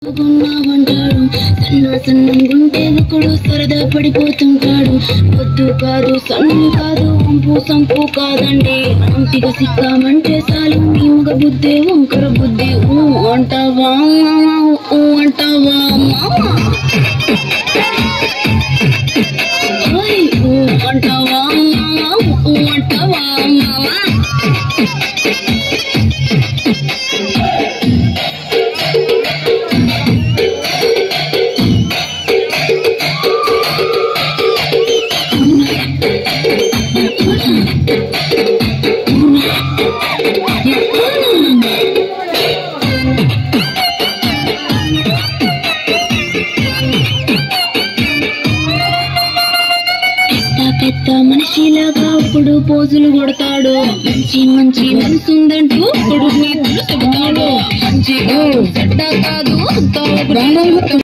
ఉన్నావంటాడు సన్న సన్నంగుంటే ఒకడు సరదా పడిపోతుంటాడు పొద్దు కాదు సన్ను కాదు వంపు సంపు కాదండి ఒంటిగా సిక్కామంటే చాలు నీ మగ బుద్ధి వంకర బుద్ధి ఊ అంటావా ఊ అంటావా మామ ఓయ్ ఊ అంటావా ఊ అంటావా మామ పెద్ద పెద్ద మనిషిలాగా ఇప్పుడు పోజులు కొడతాడు మంచి మంచి మనసుందంటూ ఇప్పుడు నీతులు చెబుతాడు మంచి చెడ్డ కాదు తాగుడు